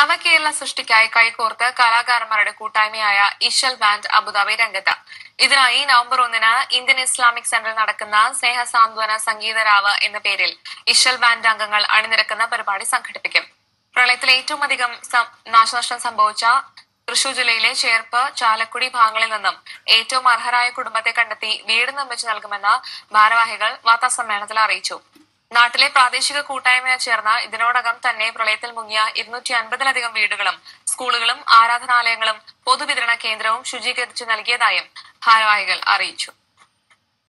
നവകേരള സൃഷ്ടിക്കായി കൈകോർത്ത് കലാകാരന്മാരുടെ കൂട്ടായ്മയായ ഇഷൽ ബാൻഡ് അബുദാബി രംഗത്ത് ഇതിനായി നവംബർ ഒന്നിന് ഇന്ത്യൻ ഇസ്ലാമിക് സെന്ററിൽ നടക്കുന്ന സ്നേഹ സാന്ത്വന സംഗീതരാവ് എന്ന പേരിൽ ഇഷൽ ബാൻഡ് അംഗങ്ങൾ അണിനിരക്കുന്ന പരിപാടി സംഘടിപ്പിക്കും പ്രളയത്തിൽ ഏറ്റവും അധികം സം- നാശനഷ്ടം സംഭവിച്ച തൃശൂർ ജില്ലയിലെ ചേർപ്പ് ചാലക്കുടി ഭാഗങ്ങളിൽ നിന്നും ഏറ്റവും അർഹരായ കുടുംബത്തെ കണ്ടെത്തി വീട് നിർമ്മിച്ചു നൽകുമെന്ന് ഭാരവാഹികൾ വാർത്താസമ്മേളനത്തിൽ അറിയിച്ചു നാട്ടിലെ പ്രാദേശിക കൂട്ടായ്മ ചേർന്ന് ഇതിനോടകം തന്നെ പ്രളയത്തിൽ മുങ്ങിയ ഇരുന്നൂറ്റി അൻപതിലധികം വീടുകളും സ്കൂളുകളും ആരാധനാലയങ്ങളും പൊതുവിതരണ കേന്ദ്രവും ശുചീകരിച്ചു നൽകിയതായും ഭാരവാഹികൾ അറിയിച്ചു